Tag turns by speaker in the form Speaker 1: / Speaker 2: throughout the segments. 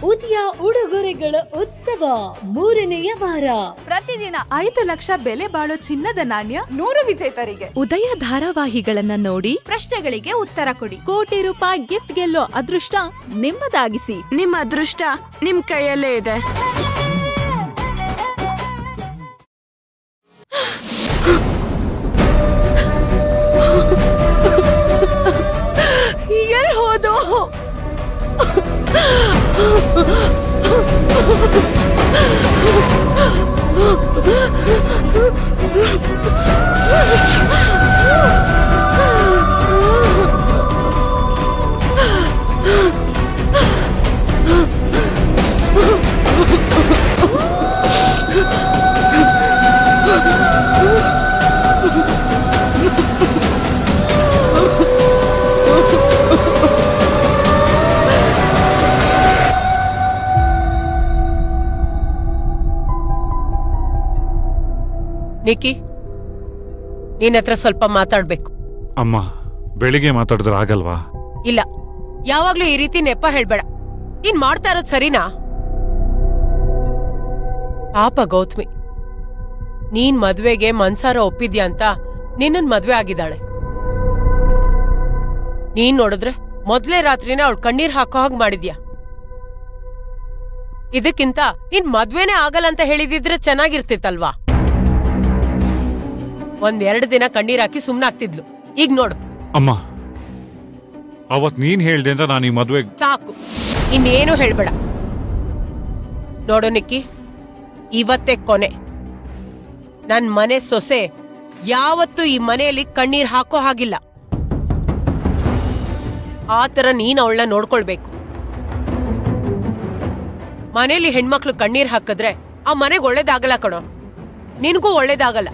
Speaker 1: ಉದಯ ಉಡುಗೊರೆಗಳ ಉತ್ಸವ ಮೂರನೆಯ ವಾರ
Speaker 2: ಪ್ರತಿದಿನ ಐದು ಲಕ್ಷ ಬೆಲೆ ಬಾಳೋ ಚಿನ್ನದ ನಾಣ್ಯ ನೂರು ವಿಜೇತರಿಗೆ
Speaker 3: ಉದಯ ಧಾರಾವಾಹಿಗಳನ್ನ ನೋಡಿ
Speaker 2: ಪ್ರಶ್ನೆಗಳಿಗೆ ಉತ್ತರ ಕೊಡಿ
Speaker 3: ಕೋಟಿ ರೂಪಾಯಿ ಗಿಫ್ಟ್ ಗೆಲ್ಲೋ ಅದೃಷ್ಟ ನಿಮ್ಮದಾಗಿಸಿ
Speaker 4: ನಿಮ್ಮ ಅದೃಷ್ಟ ನಿಮ್ ಕೈಯಲ್ಲೇ ಇದೆ
Speaker 3: ಎಲ್ ಹೋದೋ
Speaker 5: ನಿಕ್ಕಿ ನಿನ್ನ ಹತ್ರ ಸ್ವಲ್ಪ ಮಾತಾಡ್ಬೇಕು
Speaker 6: ಅಮ್ಮ ಬೆಳಿಗ್ಗೆ ಮಾತಾಡಿದ್ರೆ ಆಗಲ್ವಾ
Speaker 5: ಇಲ್ಲ ಯಾವಾಗ್ಲೂ ಈ ರೀತಿ ನೆಪ ಹೇಳ್ಬೇಡ ನೀನ್ ಮಾಡ್ತಾ ಇರೋದ್ ಸರಿನಾ ಪಾಪ ಗೌತಮಿ ನೀನ್ ಮದ್ವೆಗೆ ಮನ್ಸಾರ ಒಪ್ಪಿದ್ಯಾ ಅಂತ ನಿನ್ನನ್ ಮದ್ವೆ ಆಗಿದ್ದಾಳೆ ನೀನ್ ನೋಡಿದ್ರೆ ಮೊದ್ಲೇ ರಾತ್ರಿನ ಅವಳು ಕಣ್ಣೀರ್ ಹಾಕೋ ಹಾಗೆ ಮಾಡಿದ್ಯಾ ಇದಕ್ಕಿಂತ ನೀನ್ ಮದ್ವೆನೇ ಆಗಲ್ಲ ಅಂತ ಹೇಳಿದಿದ್ರೆ ಚೆನ್ನಾಗಿರ್ತಿತ್ತಲ್ವಾ ಒಂದ್ ಎರಡ್ ದಿನ ಕಣ್ಣೀರ್ ಹಾಕಿ ಸುಮ್ನಾಗ್ತಿದ್ಲು ಈಗ ನೋಡು
Speaker 6: ಅಮ್ಮ ಅವತ್ ನೀನ್ ಹೇಳ್ದೆ ಅಂತ ನಾನು ಈ ಮದ್ವೆ
Speaker 5: ಸಾಕು ಇನ್ನೇನು ಹೇಳ್ಬೇಡ ನೋಡು ನಿಕ್ಕಿ ಇವತ್ತೇ ಕೊನೆ ನನ್ ಮನೆ ಸೊಸೆ ಯಾವತ್ತೂ ಈ ಮನೆಯಲ್ಲಿ ಕಣ್ಣೀರ್ ಹಾಕೋ ಹಾಗಿಲ್ಲ ಆ ಥರ ನೀನ್ ಅವಳನ್ನ ನೋಡ್ಕೊಳ್ಬೇಕು ಮನೇಲಿ ಹೆಣ್ಮಕ್ಳು ಕಣ್ಣೀರ್ ಹಾಕಿದ್ರೆ ಆ ಮನೆಗೆ ಒಳ್ಳೇದಾಗಲ್ಲ ಕಣೋ ನಿನಗೂ ಒಳ್ಳೇದಾಗಲ್ಲ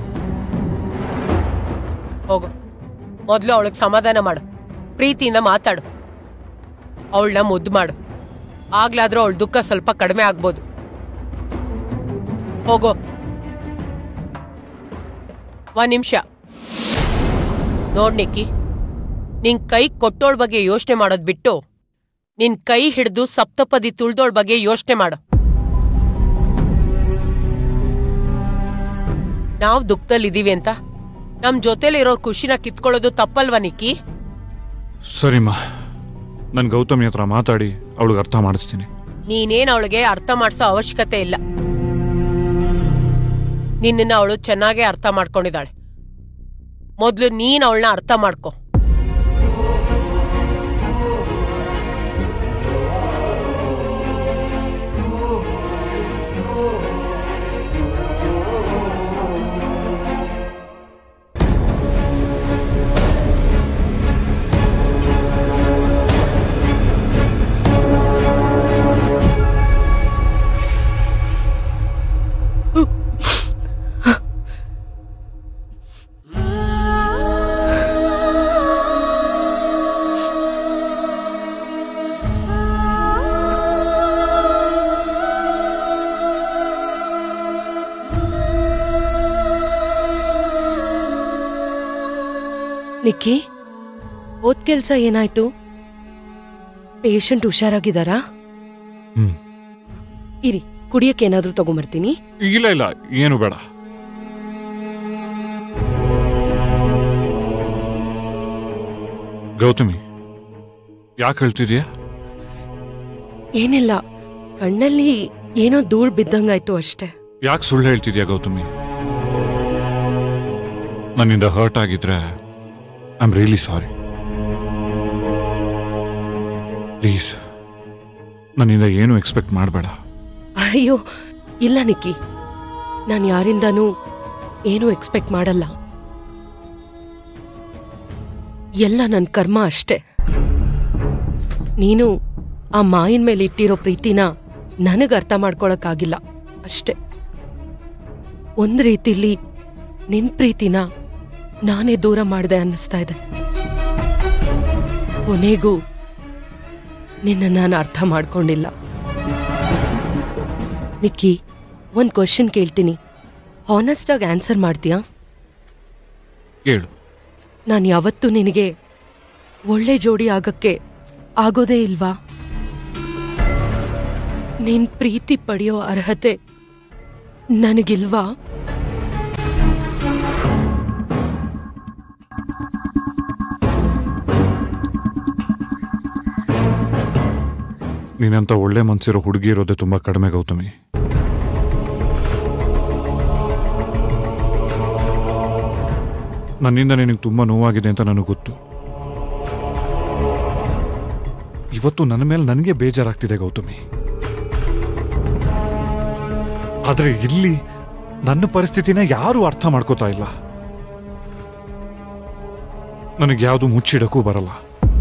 Speaker 5: ಹೋಗು ಮೊದಲು ಅವಳಿಗೆ ಸಮಾಧಾನ ಮಾಡು ಪ್ರೀತಿಯಿಂದ ಮಾತಾಡು ಅವಳನ್ನ ಮುದ್ದು ಮಾಡು ಆಗ್ಲಾದ್ರೂ ಅವಳ ದುಃಖ ಸ್ವಲ್ಪ ಕಡಿಮೆ ಆಗ್ಬೋದು ಹೋಗೋ ಒಂದ್ ನಿಮಿಷ ನೋಡ್ ನಿಕ್ಕಿ ನಿನ್ ಕೈ ಕೊಟ್ಟೋಳ್ ಬಗ್ಗೆ ಯೋಚನೆ ಮಾಡೋದ್ ಬಿಟ್ಟು ನಿನ್ ಕೈ ಹಿಡಿದು ಸಪ್ತಪದಿ ತುಳ್ದೋಳ್ ಬಗ್ಗೆ ಯೋಚನೆ ಮಾಡು ನಾವ್ ದುಃಖದಲ್ಲಿದೀವಿ ಅಂತ ನಮ್ ಜೊತೆಲಿರೋರ್ ಖುಷಿನ ಕಿತ್ಕೊಳ್ಳೋದು ತಪ್ಪಲ್ವಾ ನಿಕ್ಕಿ
Speaker 6: ಸರಿಮ್ಮ ನನ್ ಗೌತಮಿ ಹತ್ರ ಮಾತಾಡಿ ಅವಳಿಗೆ ಅರ್ಥ ಮಾಡಿಸ್ತೀನಿ
Speaker 5: ನೀನೇನ್ ಅವಳಿಗೆ ಅರ್ಥ ಮಾಡ್ಸೋ ಅವಶ್ಯಕತೆ ಇಲ್ಲ ನಿನ್ನನ್ನ ಅವಳು ಚೆನ್ನಾಗೇ ಅರ್ಥ ಮಾಡ್ಕೊಂಡಿದ್ದಾಳೆ ಮೊದ್ಲು ನೀನ್ ಅವಳನ್ನ ಅರ್ಥ ಮಾಡ್ಕೊ
Speaker 4: ನಿಕ್ಕಿ ಓದ್ ಕೆಲ್ಸ ಏನಾಯ್ತು ಪೇಷಂಟ್ ಹುಷಾರಾಗಿದ್ದಾರಾ
Speaker 6: ಹ್ಮ್
Speaker 4: ಇರಿ ಕುಡಿಯಕ್ಕೆ ಏನಾದ್ರೂ ತಗೊಂಬರ್ತೀನಿ
Speaker 6: ಇಲ್ಲ ಇಲ್ಲ ಏನು ಬೇಡ ಗೌತಮಿ ಯಾಕೆ ಹೇಳ್ತಿದ್ಯಾ
Speaker 4: ಏನಿಲ್ಲ ಕಣ್ಣಲ್ಲಿ ಏನೋ ಧೂಳ್ ಬಿದ್ದಂಗಾಯ್ತು ಅಷ್ಟೇ
Speaker 6: ಯಾಕೆ ಸುಳ್ಳು ಹೇಳ್ತಿದ್ಯಾ ಗೌತಮಿ ನನ್ನಿಂದ ಹರ್ಟ್ ಆಗಿದ್ರೆ I am really sorry please ನನ್ನಿಂದ ಏನು ಎಕ್ಸ್ಪೆಕ್ಟ್ ಮಾಡಬೇಡ
Speaker 4: ಅಯ್ಯೋ ಇಲ್ಲ ನಿಕ್ಕಿ ನಾನು ಯಾರಿಂದನೂ ಏನೂ ಎಕ್ಸ್ಪೆಕ್ಟ್ ಮಾಡಲ್ಲ ಎಲ್ಲ ನನ್ನ ಕರ್ಮ ಅಷ್ಟೇ ನೀನು ಆ ಮಾಯಿನ ಮೇಲೆ ಇಟ್ಟಿರೋ ಪ್ರೀತಿನ ನನಗೆ ಅರ್ಥ ಮಾಡ್ಕೊಳಕ್ಕಾಗಿಲ್ಲ ಅಷ್ಟೇ ಒಂದ್ ರೀತಿಲಿ ನಿನ್ ಪ್ರೀತಿನ ನಾನೇ ದೂರ ಮಾಡಿದೆ ಅನ್ನಿಸ್ತಾ ಇದೆ ಕೊನೆಗೂ ನಿನ್ನ ನಾನು ಅರ್ಥ ಮಾಡ್ಕೊಂಡಿಲ್ಲ ನಿಕ್ಕಿ ಒಂದ್ ಕ್ವಶನ್ ಕೇಳ್ತೀನಿ ಹಾನೆಸ್ಟ್ ಆಗಿ ಆನ್ಸರ್ ಮಾಡ್ತೀಯಾ
Speaker 6: ಹೇಳು
Speaker 4: ನಾನು ಯಾವತ್ತೂ ನಿನಗೆ ಒಳ್ಳೆ ಜೋಡಿ ಆಗಕ್ಕೆ ಆಗೋದೇ ಇಲ್ವಾ ನಿನ್ ಪ್ರೀತಿ ಪಡೆಯೋ ಅರ್ಹತೆ ನನಗಿಲ್ವಾ
Speaker 6: ನೀನಂತ ಒಳ್ಳೆ ಮನ್ಸಿರೋ ಹುಡುಗಿ ಇರೋದೇ ತುಂಬಾ ಕಡಿಮೆ ಗೌತಮಿ ನನ್ನಿಂದ ನಿನಗೆ ತುಂಬಾ ನೋವಾಗಿದೆ ಅಂತ ನನಗೆ ಗೊತ್ತು ಇವತ್ತು ನನ್ನ ಮೇಲೆ ನನಗೆ ಬೇಜಾರಾಗ್ತಿದೆ ಗೌತಮಿ ಆದ್ರೆ ಇಲ್ಲಿ ನನ್ನ ಪರಿಸ್ಥಿತಿನ ಯಾರೂ ಅರ್ಥ ಮಾಡ್ಕೋತಾ ಇಲ್ಲ ನನಗೆ ಯಾವುದು ಮುಚ್ಚಿಡಕ್ಕೂ ಬರಲ್ಲ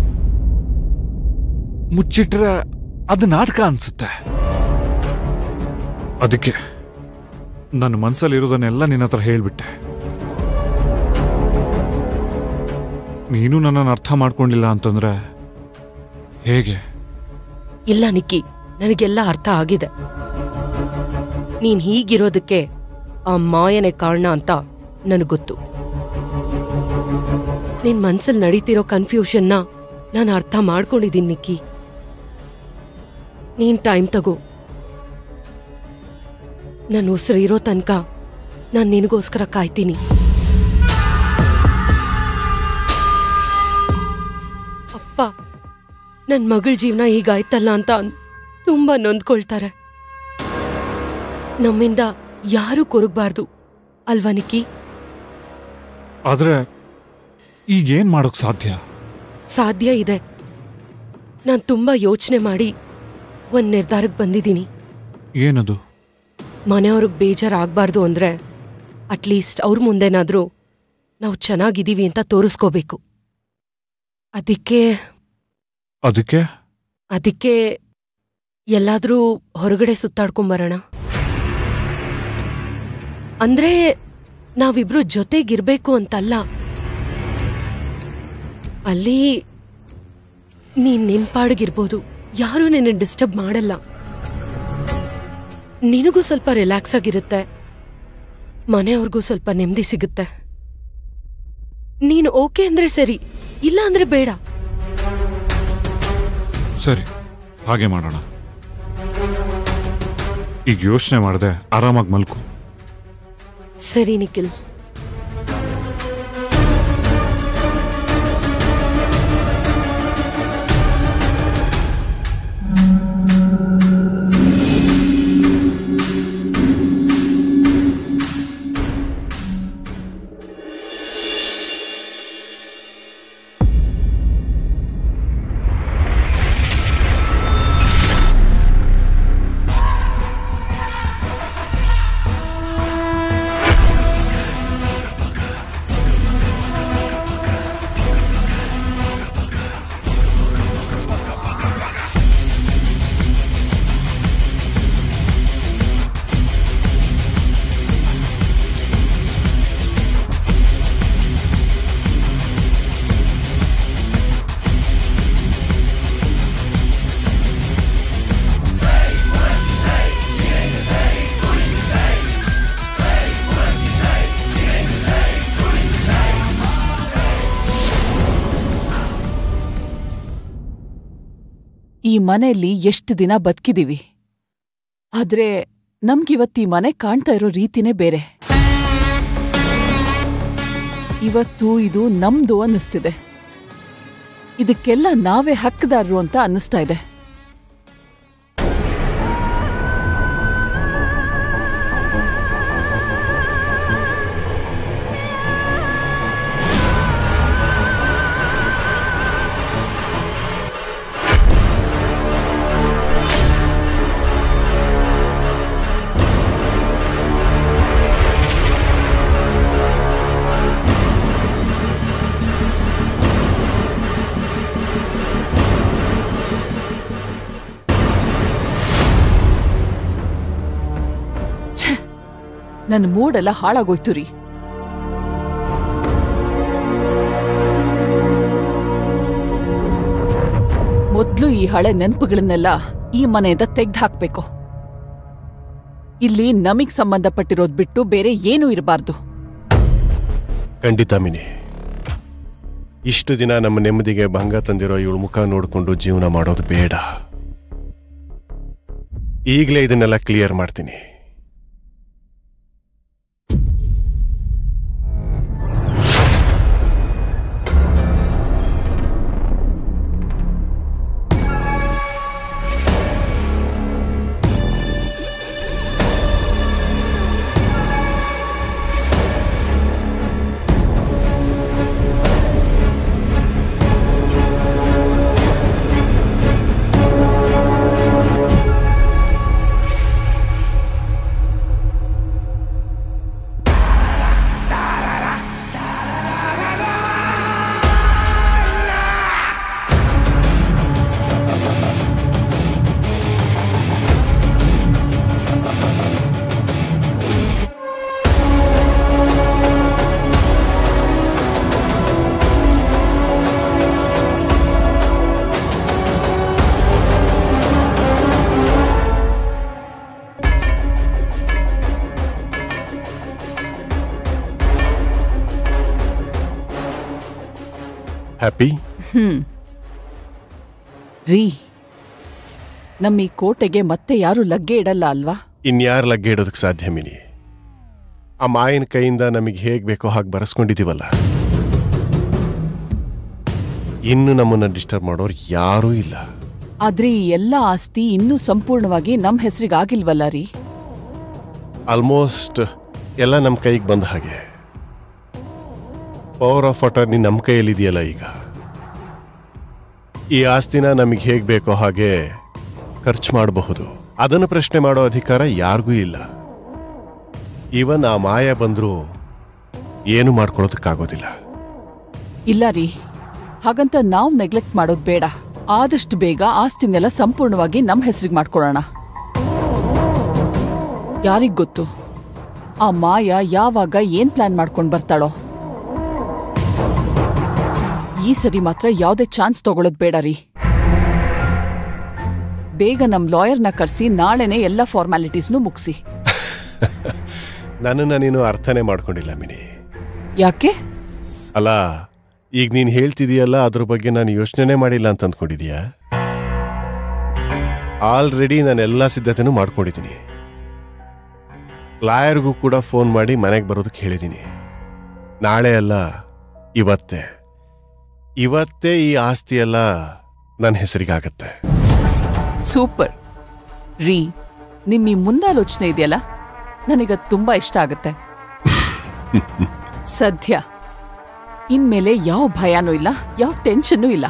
Speaker 6: ಮುಚ್ಚಿಟ್ರೆ ಅದು ನಾಟಕ ಅನ್ಸುತ್ತೆ ಅದಕ್ಕೆ ನನ್ನ ಮನಸ್ಸಲ್ಲಿರೋದನ್ನೆಲ್ಲ ನಿನ್ನ ಹತ್ರ ಹೇಳ್ಬಿಟ್ಟೆ ನೀನು ನನ್ನನ್ನು ಅರ್ಥ ಮಾಡ್ಕೊಂಡಿಲ್ಲ ಅಂತಂದ್ರೆ ಹೇಗೆ
Speaker 4: ಇಲ್ಲ ನಿಕ್ಕಿ ನನಗೆಲ್ಲ ಅರ್ಥ ಆಗಿದೆ ನೀನ್ ಹೀಗಿರೋದಕ್ಕೆ ಆ ಮಾಯನೆ ಕಾರಣ ಅಂತ ನನಗ್ ಗೊತ್ತು ನಿನ್ ಮನ್ಸಲ್ಲಿ ನಡೀತಿರೋ ಕನ್ಫ್ಯೂಷನ್ನ ನಾನು ಅರ್ಥ ಮಾಡ್ಕೊಂಡಿದ್ದೀನಿ ನಿಕ್ಕಿ ನೀನ್ ಟೈಮ್ ತಗೋ ನನ್ನ ಉಸಿರು ಇರೋ ತನಕ ನಾನು ನಿನಗೋಸ್ಕರ ಕಾಯ್ತೀನಿ ಅಪ್ಪ ನನ್ನ ಮಗಳ ಜೀವನ ಹೀಗಾಯ್ತಲ್ಲ ಅಂತ ತುಂಬಾ ನೊಂದ್ಕೊಳ್ತಾರೆ ನಮ್ಮಿಂದ ಯಾರೂ ಕೊರಗಬಾರ್ದು ಅಲ್ವಾ ನಿಕ್ಕಿ
Speaker 6: ಆದ್ರೆ ಈಗೇನ್ ಮಾಡೋಕ್ ಸಾಧ್ಯ
Speaker 4: ಸಾಧ್ಯ ಇದೆ ನಾನು ತುಂಬಾ ಯೋಚನೆ ಮಾಡಿ ಒಂದ್ ನಿರ್ಧಾರಕ್ಕೆ ಬಂದಿದ್ದೀನಿ
Speaker 6: ಏನದು
Speaker 4: ಮನೆಯವ್ರಿಗೆ ಬೇಜಾರಾಗಬಾರ್ದು ಅಂದ್ರೆ ಅಟ್ಲೀಸ್ಟ್ ಅವ್ರ ಮುಂದೆನಾದ್ರೂ ನಾವು ಚೆನ್ನಾಗಿದ್ದೀವಿ ಅಂತ ತೋರಿಸ್ಕೋಬೇಕು ಅದಕ್ಕೆ
Speaker 6: ಅದಕ್ಕೆ
Speaker 4: ಅದಕ್ಕೆ ಎಲ್ಲಾದ್ರೂ ಹೊರಗಡೆ ಸುತ್ತಾಡ್ಕೊಂಬರೋಣ ಅಂದ್ರೆ ನಾವಿಬ್ರು ಜೊತೆಗಿರ್ಬೇಕು ಅಂತಲ್ಲ ಅಲ್ಲಿ ನೀನ್ ನಿನ್ಪಾಡಿಗಿರ್ಬೋದು ಯಾರೂ ನಿನ್ನ ಡಿಸ್ಟರ್ಬ್ ಮಾಡಲ್ಲ ನಿನಗೂ ಸ್ವಲ್ಪ ರಿಲ್ಯಾಕ್ಸ್ ಆಗಿರುತ್ತೆ ಮನೆಯವ್ರಿಗೂ ಸ್ವಲ್ಪ ನೆಮ್ಮದಿ ಸಿಗುತ್ತೆ ನೀನು ಓಕೆ ಅಂದ್ರೆ ಸರಿ ಇಲ್ಲ ಅಂದ್ರೆ ಬೇಡ
Speaker 6: ಸರಿ ಹಾಗೆ ಮಾಡೋಣ ಈಗ ಯೋಚನೆ ಮಾಡದೆ ಆರಾಮಾಗಿ ಮಲ್ಕು
Speaker 4: ಸರಿ ನಿಖಿಲ್
Speaker 7: ಈ ಮನೆಯಲ್ಲಿ ಎಷ್ಟು ದಿನ ಬದುಕಿದೀವಿ ಆದ್ರೆ ನಮ್ಗಿವತ್ತು ಈ ಮನೆ ಕಾಣ್ತಾ ಇರೋ ರೀತಿನೇ ಬೇರೆ ಇವತ್ತು ಇದು ನಮ್ದು ಅನ್ನಿಸ್ತಿದೆ ಇದಕ್ಕೆಲ್ಲ ನಾವೇ ಹಕ್ಕದಾರರು ಅಂತ ಅನ್ನಿಸ್ತಾ ಇದೆ ನನ್ನ ಮೂಡೆಲ್ಲ ಹಾಳಾಗೋಯ್ತು ರೀ ಮೊದ್ಲು ಈ ಹಳೆ ನೆನಪುಗಳನ್ನೆಲ್ಲ ಈ ಮನೆಯಿಂದ ತೆಗ್ದು ಹಾಕ್ಬೇಕು ಇಲ್ಲಿ ನಮಗ್ ಸಂಬಂಧಪಟ್ಟಿರೋದ್ ಬಿಟ್ಟು ಬೇರೆ ಏನೂ ಇರಬಾರ್ದು
Speaker 8: ಖಂಡಿತ ಮಿನಿ ಇಷ್ಟು ದಿನ ನಮ್ಮ ನೆಮ್ಮದಿಗೆ ಭಂಗ ತಂದಿರೋ ಇವಳು ಮುಖ ನೋಡಿಕೊಂಡು ಜೀವನ ಮಾಡೋದು ಬೇಡ ಈಗಲೇ ಇದನ್ನೆಲ್ಲ ಕ್ಲಿಯರ್ ಮಾಡ್ತೀನಿ ಹ್ಯಾಪಿ
Speaker 7: ಹ್ಮ್ ರೀ ನಮ್ಮ ಈ ಕೋಟೆಗೆ ಮತ್ತೆ ಯಾರು ಲಗ್ಗೆ ಇಡಲ್ಲ ಅಲ್ವಾ
Speaker 8: ಇನ್ಯಾರ ಲಗ್ಗೆ ಇಡೋದಕ್ಕೆ ಸಾಧ್ಯ ಮಿನಿ ಆ ಮಾಯನ ಕೈಯಿಂದ ನಮಗೆ ಹೇಗೆ ಬೇಕೋ ಹಾಗೆ ಬರೆಸ್ಕೊಂಡಿದ್ದೀವಲ್ಲ ಇನ್ನು ನಮ್ಮನ್ನು ಡಿಸ್ಟರ್ಬ್ ಮಾಡೋರು ಯಾರೂ ಇಲ್ಲ
Speaker 7: ಆದ್ರೆ ಈ ಎಲ್ಲ ಆಸ್ತಿ ಇನ್ನೂ ಸಂಪೂರ್ಣವಾಗಿ ನಮ್ ಹೆಸರಿಗಾಗಿಲ್ವಲ್ಲ ರೀ
Speaker 8: ಆಲ್ಮೋಸ್ಟ್ ಎಲ್ಲ ನಮ್ಮ ಕೈಗೆ ಬಂದ ಹಾಗೆ ಪವರ್ ಆಫ್ ಅಟರ್ನಿ ನಮ್ಮ ಕೈಯಲ್ಲಿದೆಯಲ್ಲ ಈಗ ಈ ಆಸ್ತಿನ ನಮಗೆ ಹೇಗೆ ಬೇಕೋ ಹಾಗೆ ಖರ್ಚು ಮಾಡಬಹುದು ಅದನ್ನು ಪ್ರಶ್ನೆ ಮಾಡೋ ಅಧಿಕಾರ ಯಾರಿಗೂ ಇಲ್ಲ ಇವನ್ ಆ ಮಾಯ ಬಂದರೂ ಏನು ಮಾಡ್ಕೊಳ್ಳೋದಕ್ಕಾಗೋದಿಲ್ಲ
Speaker 7: ಇಲ್ಲ ರೀ ಹಾಗಂತ ನಾವ್ ನೆಗ್ಲೆಕ್ಟ್ ಮಾಡೋದ್ ಬೇಡ ಆದಷ್ಟು ಬೇಗ ಆಸ್ತಿನೆಲ್ಲ ಸಂಪೂರ್ಣವಾಗಿ ನಮ್ ಹೆಸರಿಗೆ ಮಾಡ್ಕೊಳ್ಳೋಣ ಯಾರಿಗ್ ಗೊತ್ತು ಆ ಮಾಯ ಯಾವಾಗ ಏನ್ ಪ್ಲಾನ್ ಮಾಡ್ಕೊಂಡ್ ಬರ್ತಾಳೋ ಈ ಸರಿ ಮಾತ್ರ ಯಾವ್ದೇ ಚಾನ್ಸ್ ತಗೊಳ್ಳೋದ್ ಬೇಡ ರೀ ಬೇಗ ನಮ್ ಲಾಯರ್ನ ಕರ್ಸಿ ನಾಳೆನೆ ಎಲ್ಲ ಫಾರ್ಮ್ಯಾಲಿಟೀಸ್ನು ಮುಗಿಸಿ
Speaker 8: ನನ್ನನ್ನು ನೀನು ಅರ್ಥನೇ ಮಾಡ್ಕೊಂಡಿಲ್ಲ ಮಿನಿ
Speaker 7: ಯಾಕೆ
Speaker 8: ಅಲ್ಲ ಈಗ ನೀನು ಹೇಳ್ತಿದೀಯಲ್ಲ ಅದ್ರ ಬಗ್ಗೆ ನಾನು ಯೋಚನೆ ಮಾಡಿಲ್ಲ ಅಂತ ಅಂದ್ಕೊಂಡಿದೀಯಾ ಆಲ್ರೆಡಿ ನಾನು ಎಲ್ಲ ಸಿದ್ಧತೆನೂ ಮಾಡ್ಕೊಂಡಿದ್ದೀನಿ ಲಾಯರ್ಗೂ ಕೂಡ ಫೋನ್ ಮಾಡಿ ಮನೆಗೆ ಬರೋದಕ್ಕೆ ಹೇಳಿದ್ದೀನಿ ನಾಳೆ ಅಲ್ಲ ಇವತ್ತೇ ಇವತ್ತೇ ಈ ಆಸ್ತಿ ಎಲ್ಲ ನನ್ನ ಹೆಸರಿಗಾಗತ್ತೆ
Speaker 7: ಸೂಪರ್ ರೀ ನಿಮ್ ಈ ಮುಂದಾಲೋಚನೆ ಇದೆಯಲ್ಲ ನನಗದ್ ತುಂಬಾ ಇಷ್ಟ ಆಗುತ್ತೆ ಸದ್ಯ ಇನ್ಮೇಲೆ ಯಾವ ಭಯನೂ ಇಲ್ಲ ಯಾವ ಟೆನ್ಷನ್ನೂ ಇಲ್ಲ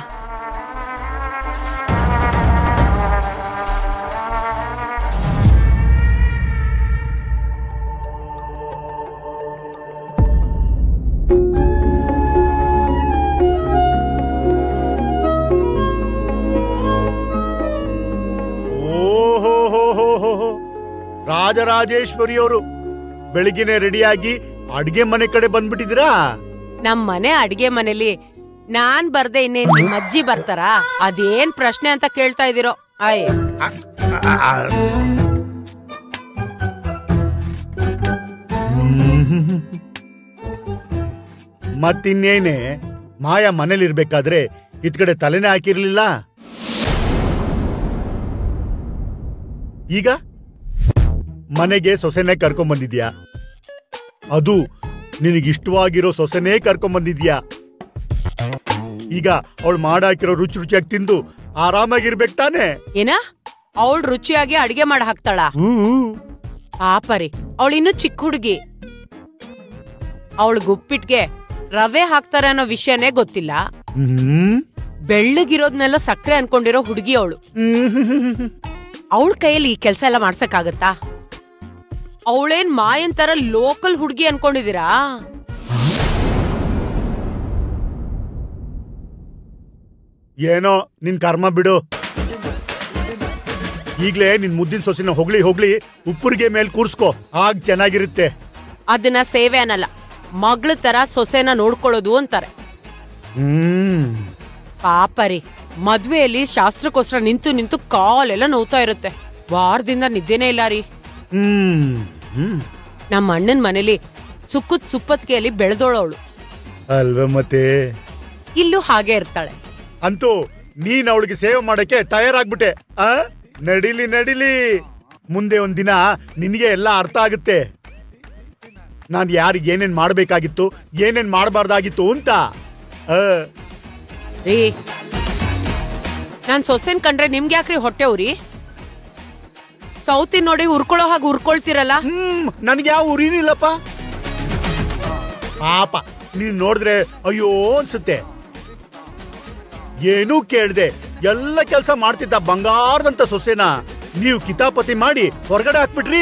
Speaker 9: ಓಹೋ ರಾಜರಾಜೇಶ್ವರಿಯವರು ಬೆಳಿಗ್ಗೆನೆ ರೆಡಿಯಾಗಿ ಅಡ್ಗೆ ಮನೆ ಕಡೆ ಬಂದ್ಬಿಟ್ಟಿದ್ದೀರಾ
Speaker 5: ನಮ್ ಮನೆ ಅಡ್ಗೆ ಮನೇಲಿ ನಾನ್ ಬರ್ದೆ ಇನ್ನೇನ್ ನಿಮ್ ಅಜ್ಜಿ ಬರ್ತಾರಾ ಅದೇನ್ ಪ್ರಶ್ನೆ ಅಂತ ಕೇಳ್ತಾ ಇದೀರೋ ಆಯ್
Speaker 9: ಮತ್ತಿನ್ನೇನೆ ಮಾಯ ಮನೇಲಿರ್ಬೇಕಾದ್ರೆ ಇತ್ ಕಡೆ ತಲೆನೇ ಹಾಕಿರ್ಲಿಲ್ಲ ಈಗ ಮನೆಗೆ ಸೊಸೆನೆ ಕರ್ಕೊಂಡ್ ಬಂದಿದ್ಯಾ ಅದು ನಿನಗಿಷ್ಟವಾಗಿರೋ ಸೊಸೆನೇ ಕರ್ಕೊಂಡ್ ಬಂದಿದ್ಯಾ ಈಗ ಅವಳು ಮಾಡಾಕಿರೋ ರುಚಿ ರುಚಿಯಾಗಿ ತಿಂದು ಆರಾಮಾಗಿರ್ಬೇಕು ತಾನೆ
Speaker 5: ಏನ ಅವಳು ರುಚಿಯಾಗಿ ಅಡ್ಗೆ ಮಾಡಿ ಹಾಕ್ತಾಳ ಪಾಪರಿ ಅವಳು ಇನ್ನು ಚಿಕ್ಕ ಹುಡುಗಿ ಅವಳು ಗುಪ್ಪಿಟ್ಗೆ ರವೆ ಹಾಕ್ತಾರೆ ಅನ್ನೋ ವಿಷಯನೇ ಗೊತ್ತಿಲ್ಲ
Speaker 9: ಹ್ಮ್
Speaker 5: ಬೆಳ್ಳಗಿರೋದ್ನೆಲ್ಲ ಸಕ್ಕರೆ ಅನ್ಕೊಂಡಿರೋ ಹುಡುಗಿ ಅವಳು ಅವಳ ಕೈಯಲ್ಲಿ ಈ ಕೆಲ್ಸ ಎಲ್ಲ ಮಾಡ್ಸಕ್ಕಾಗತ್ತಾ ಅವಳೇನ್ ಮಾಯನ್ ತರ ಲೋಕಲ್ ಹುಡುಗಿ ಅನ್ಕೊಂಡಿದೀರಾ
Speaker 9: ಏನೋ ನಿನ್ ಕರ್ಮ ಬಿಡು ಈಗ್ಲೇ ನಿನ್ ಮುದ್ದಿನ ಸೊಸಿನ ಹೊಗ್ಳಿ ಹೊಗ್ಳಿ ಉಪ್ಪುರಿಗೆ ಮೇಲ್ ಕೂರ್ಸ್ಕೋ ಆಗ ಚೆನ್ನಾಗಿರುತ್ತೆ
Speaker 5: ಅದನ್ನ ಸೇವೆ ಅನ್ನಲ್ಲ ಮಗಳ ತರ ಸೊಸೆನ ನೋಡ್ಕೊಳ್ಳೋದು ಅಂತಾರೆ
Speaker 9: ಹ್ಮ್
Speaker 5: ಪಾಪರಿ ಮದ್ವೆಯಲ್ಲಿ ಶಾಸ್ತ್ರಕ್ಕೋಸ್ಕರ ನಿಂತು ನಿಂತು ಕಾಲೆಲ್ಲ ನೋವ್ತಾ ಇರುತ್ತೆ ವಾರದಿಂದ ನಿದ್ದೆನೇ ಇಲ್ಲ ರೀ
Speaker 9: ಹ್ಮ್ ಹ್ಮ್
Speaker 5: ನಮ್ಮ ಅಣ್ಣನ್ ಮನೇಲಿ ಸುಕ್ಕುತ್ ಸುಪ್ಪತ್ಗೆಯಲ್ಲಿ ಬೆಳೆದೋಳವಳು
Speaker 9: ಅಲ್ವಾ ಮತ್ತೆ
Speaker 5: ಇಲ್ಲೂ ಹಾಗೆ ಇರ್ತಾಳೆ
Speaker 9: ಅಂತೂ ನೀನ್ ಅವಳಿಗೆ ಸೇವೆ ಮಾಡಕ್ಕೆ ತಯಾರಾಗ್ಬಿಟ್ಟೆ ಆ ನಡಿಲಿ ನಡಿಲಿ ಮುಂದೆ ಒಂದಿನ ನಿನಗೆ ಎಲ್ಲ ಅರ್ಥ ಆಗುತ್ತೆ ನಾನು ಯಾರಿಗೆ ಏನೇನ್ ಮಾಡ್ಬೇಕಾಗಿತ್ತು ಏನೇನ್ ಮಾಡಬಾರ್ದಾಗಿತ್ತು ಅಂತ ಆ,
Speaker 5: ರೀ ನಾನ್ ಸೊಸೆನ್ ಕಂಡ್ರೆ ನಿಮ್ಗೆ ಯಾಕ್ರಿ ಹೊಟ್ಟೆ ಉರಿ ಸೌತಿ ನೋಡಿ ಉರ್ಕೊಳ್ಳೋ ಹಾಗೆ ಉರ್ಕೊಳ್ತಿರಲ್ಲ
Speaker 9: ಹ್ಮ್ ನನ್ಗೆ ಯಾವ ಉರಿನಿಲ್ಲಪ್ಪ ಪಾಪ ನೀನ್ ನೋಡಿದ್ರೆ ಅಯ್ಯೋ ಅನ್ಸುತ್ತೆ ಏನೂ ಕೇಳ್ದೆ ಎಲ್ಲ ಕೆಲಸ ಮಾಡ್ತಿದ್ದ ಬಂಗಾರದಂತ ಸೊಸೆನ ನೀವು ಕಿತಾಪತಿ ಮಾಡಿ ಹೊರಗಡೆ ಹಾಕ್ಬಿಟ್ರಿ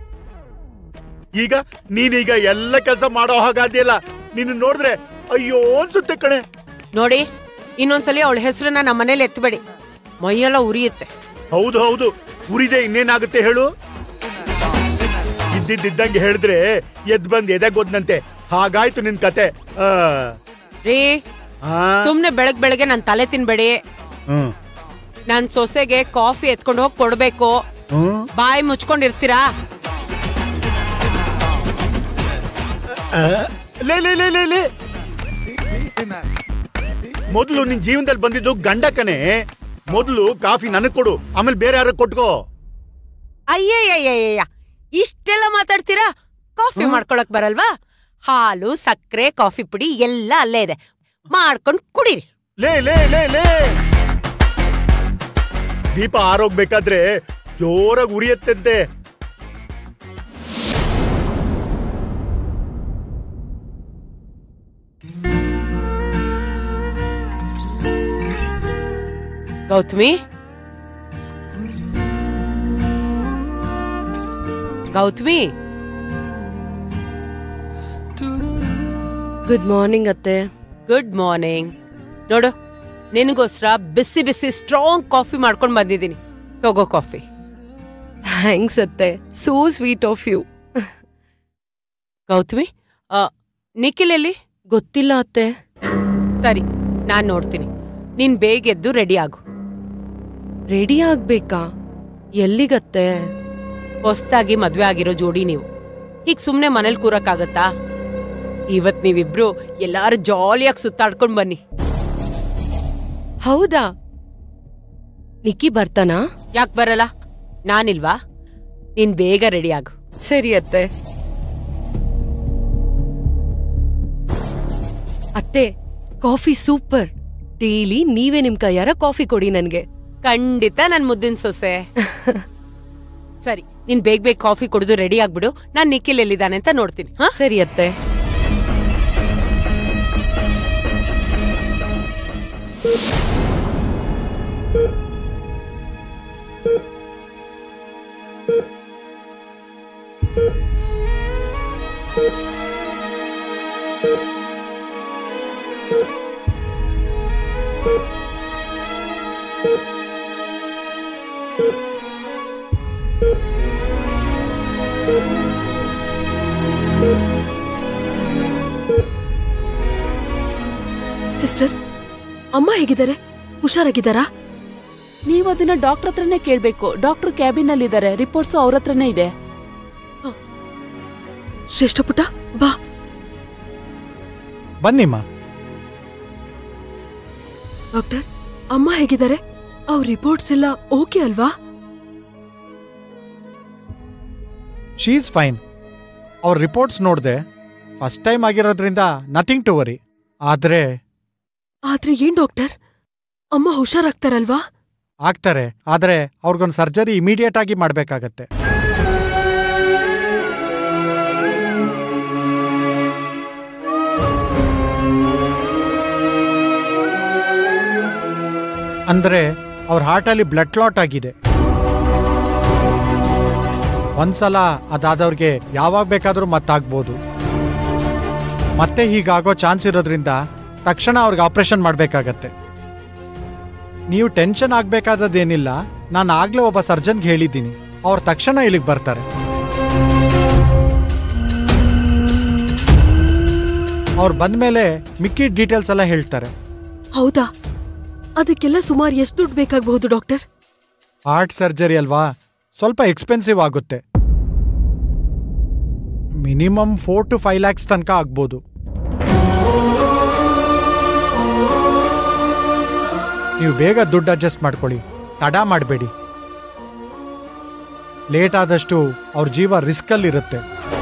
Speaker 9: ಈಗ ನೀನೀಗ ಎಲ್ಲ ಕೆಲಸ ಮಾಡೋ ಹಾಗಾದ್ಯಲ್ಲ ನಿನ್ನ ನೋಡಿದ್ರೆ ಅಯ್ಯೋ ಅನ್ಸುತ್ತೆ ಕಣೆ
Speaker 5: ನೋಡಿ ಇನ್ನೊಂದ್ಸಲಿ ಅವಳ ಹೆಸರನ್ನ ನಮ್ಮ ಮನೇಲಿ ಎತ್ತಬೇಡಿ ಮೈಯೆಲ್ಲ ಉರಿಯುತ್ತೆ
Speaker 9: ಹೌದು ಹೌದು ಉರಿದೆ ಇನ್ನೇನಾಗುತ್ತೆ ಹೇಳು ಇದ್ದಿದ್ದಂಗೆ ಹೇಳಿದ್ರೆ ಎದ್ ಬಂದ್ ಎದೆಗೋದ್ನಂತೆ ಹಾಗಾಯ್ತು ನಿನ್ ಕತೆ ಆ,
Speaker 5: ರೀ
Speaker 9: ಆ,
Speaker 5: ಸುಮ್ನೆ ಬೆಳಗ್ ಬೆಳಗ್ಗೆ ನನ್ ತಲೆ ತಿನ್ಬೇಡಿ
Speaker 9: ಹ್ಮ್,
Speaker 5: ನನ್ ಸೊಸೆಗೆ ಕಾಫಿ ಎತ್ಕೊಂಡು ಹೋಗಿ ಕೊಡ್ಬೇಕು
Speaker 9: ಹ್ಮ್.
Speaker 5: ಬಾಯಿ ಮುಚ್ಕೊಂಡಿರ್ತೀರಾ
Speaker 9: ಆ, ಲೇ ಲೇ ಲೇ ಲೇ ಲೇ ಮೊದಲು ನಿನ್ ಜೀವನದಲ್ಲಿ ಬಂದಿದ್ದು ಗಂಡ ಕಣೆ ಮೊದಲು ಕಾಫಿ ನನಗ್ ಕೊಡು ಆಮೇಲೆ ಬೇರೆ ಯಾರು ಕೊಟ್ಕೋ
Speaker 5: ಅಯ್ಯಯ್ಯಯ್ಯಯ್ಯ ಇಷ್ಟೆಲ್ಲ ಮಾತಾಡ್ತೀರಾ ಕಾಫಿ ಮಾಡ್ಕೊಳಕ್ ಬರಲ್ವಾ ಹಾಲು ಸಕ್ಕರೆ ಕಾಫಿ ಪುಡಿ ಎಲ್ಲ ಅಲ್ಲೇ ಇದೆ ಮಾಡ್ಕೊಂಡ್ ಕುಡೀರಿ
Speaker 9: ಲೇ ಲೇ ಲೇ ಲೇ ದೀಪ ಆರೋಗ್ಬೇಕಾದ್ರೆ ಜೋರಾಗಿ ಉರಿಯತ್ತಂತೆ
Speaker 5: ಗೌತಮಿ ಗೌತಮಿ
Speaker 4: ಗುಡ್ ಮಾರ್ನಿಂಗ್ ಅತ್ತೆ
Speaker 5: ಗುಡ್ ಮಾರ್ನಿಂಗ್ ನೋಡು ನಿನಗೋಸ್ಕರ ಬಿಸಿ ಬಿಸಿ ಸ್ಟ್ರಾಂಗ್ ಕಾಫಿ ಮಾಡ್ಕೊಂಡ್ ಬಂದಿದ್ದೀನಿ ತಗೋ ಕಾಫಿ
Speaker 4: ಥ್ಯಾಂಕ್ಸ್ ಅತ್ತೆ so sweet of you
Speaker 5: Gautami ಆ, ನಿಖಿಲ್ ಎಲ್ಲಿ
Speaker 4: ಗೊತ್ತಿಲ್ಲ ಅತ್ತೆ
Speaker 5: ಸರಿ ನಾನ್ ನೋಡ್ತೀನಿ ನೀನ್ ಬೇಗ ಎದ್ದು ರೆಡಿ ಆಗು
Speaker 4: ರೆಡಿ ಆಗ್ಬೇಕಾ ಎಲ್ಲಿಗತ್ತೆ
Speaker 5: ಹೊಸ್ದಾಗಿ ಮದ್ವೆ ಆಗಿರೋ ಜೋಡಿ ನೀವು ಈಗ ಸುಮ್ನೆ ಮನೇಲಿ ಕೂರಕ್ಕಾಗತ್ತಾ ಇವತ್ ನೀವಿಬ್ರು ಎಲ್ಲಾರು ಜಾಲಿಯಾಗಿ ಸುತ್ತಾಡ್ಕೊಂಡ್ ಬನ್ನಿ
Speaker 4: ಹೌದಾ ನಿಕ್ಕಿ ಬರ್ತಾನಾ
Speaker 5: ಯಾಕ್ ಬರಲ್ಲ ನಾನಿಲ್ವಾ ನೀನ್ ಬೇಗ ರೆಡಿ ಆಗು
Speaker 4: ಸರಿ ಅತ್ತೆ ಅತ್ತೆ ಕಾಫಿ ಸೂಪರ್ ಡೈಲಿ ನೀವೇ ನಿಮ್ ಕೈಯಾರ ಕಾಫಿ ಕೊಡಿ ನನ್ಗೆ
Speaker 5: ಖಂಡಿತ ನನ್ ಮುದ್ದಿನ ಸೊಸೆ ಸರಿ ನೀನ್ ಬೇಗ ಬೇಗ ಕಾಫಿ ಕುಡಿದು ರೆಡಿ ಆಗ್ಬಿಡು ನಾನ್ ನಿಖಿಲ್ ಎಲ್ಲಿದ್ದಾನೆ ಅಂತ ನೋಡ್ತೀನಿ ಹಾ
Speaker 4: ಸರಿ ಅತ್ತೆ
Speaker 10: ಸಿಸ್ಟರ್ ಅಮ್ಮ ಹೇಗಿದ್ದಾರೆ ಹುಷಾರಾಗಿದ್ದಾರಾ
Speaker 7: ನೀವು ಅದನ್ನ ಡಾಕ್ಟರ್ ಹತ್ರನೇ ಕೇಳ್ಬೇಕು ಡಾಕ್ಟರ್ ಕ್ಯಾಬಿನ್ ಅಲ್ಲಿ ಇದಾರೆ ರಿಪೋರ್ಟ್ಸ್ ಅವ್ರ ಹತ್ರನೇ ಇದೆ
Speaker 10: ಶ್ರೇಷ್ಠ ಪುಟ್ಟ ಬಾ
Speaker 11: ಬನ್ನಿಮ್ಮ
Speaker 10: ಡಾಕ್ಟರ್ ಅಮ್ಮ ಹೇಗಿದ್ದಾರೆ ಅವ್ರ ರಿಪೋರ್ಟ್ಸ್ ಎಲ್ಲ ಓಕೆ ಅಲ್ವಾ
Speaker 11: ಶೀಸ್ ಫೈನ್ ಅವ್ರ ರಿಪೋರ್ಟ್ಸ್ ನೋಡ್ದೆ ಫಸ್ಟ್ ಟೈಮ್ ಆಗಿರೋದ್ರಿಂದ ನಥಿಂಗ್ ಟು ವರಿ ಆದ್ರೆ
Speaker 10: ಆದ್ರೆ ಏನ್ ಡಾಕ್ಟರ್ ಅಮ್ಮ ಹುಷಾರಾಗ್ತಾರಲ್ವಾ
Speaker 11: ಆಗ್ತಾರೆ ಆದ್ರೆ ಅವ್ರಿಗೊಂದು ಸರ್ಜರಿ ಇಮಿಡಿಯೇಟ್ ಆಗಿ ಮಾಡ್ಬೇಕಾಗತ್ತೆ ಅಂದ್ರೆ ಅವ್ರ ಹಾರ್ಟಲ್ಲಿ ಬ್ಲಡ್ ಕ್ಲಾಟ್ ಆಗಿದೆ ಒಂದ್ಸಲ ಅದಾದವ್ರಿಗೆ ಯಾವಾಗ ಬೇಕಾದ್ರೂ ಮತ್ತಾಗ್ಬೋದು ಮತ್ತೆ ಹೀಗಾಗೋ ಚಾನ್ಸ್ ಇರೋದ್ರಿಂದ ತಕ್ಷಣ ಅವ್ರಿಗೆ ಆಪರೇಷನ್ ಮಾಡಬೇಕಾಗತ್ತೆ ನೀವು ಟೆನ್ಷನ್ ಆಗ್ಬೇಕಾದದ್ದೇನಿಲ್ಲ ನಾನು ಆಗ್ಲೇ ಒಬ್ಬ ಸರ್ಜನ್ಗೆ ಹೇಳಿದ್ದೀನಿ ಅವ್ರು ತಕ್ಷಣ ಇಲ್ಲಿಗೆ ಬರ್ತಾರೆ ಅವ್ರು ಬಂದ್ಮೇಲೆ ಮಿಕ್ಕಿ ಡೀಟೇಲ್ಸ್ ಎಲ್ಲ ಹೇಳ್ತಾರೆ
Speaker 10: ಹೌದಾ ಅದಕ್ಕೆಲ್ಲ ಸುಮಾರು ಎಷ್ಟು ದುಡ್ಡು ಬೇಕಾಗಬಹುದು ಡಾಕ್ಟರ್
Speaker 11: ಹಾರ್ಟ್ ಸರ್ಜರಿ ಅಲ್ವಾ ಸ್ವಲ್ಪ ಎಕ್ಸ್ಪೆನ್ಸಿವ್ ಆಗುತ್ತೆ minimum four to five lakhs ತನಕ ಆಗ್ಬೋದು ನೀವು ಬೇಗ ದುಡ್ಡು ಅಡ್ಜಸ್ಟ್ ಮಾಡ್ಕೊಳ್ಳಿ ತಡ ಮಾಡಬೇಡಿ ಲೇಟ್ ಆದಷ್ಟು ಅವ್ರ ಜೀವ ರಿಸ್ಕಲ್ಲಿರುತ್ತೆ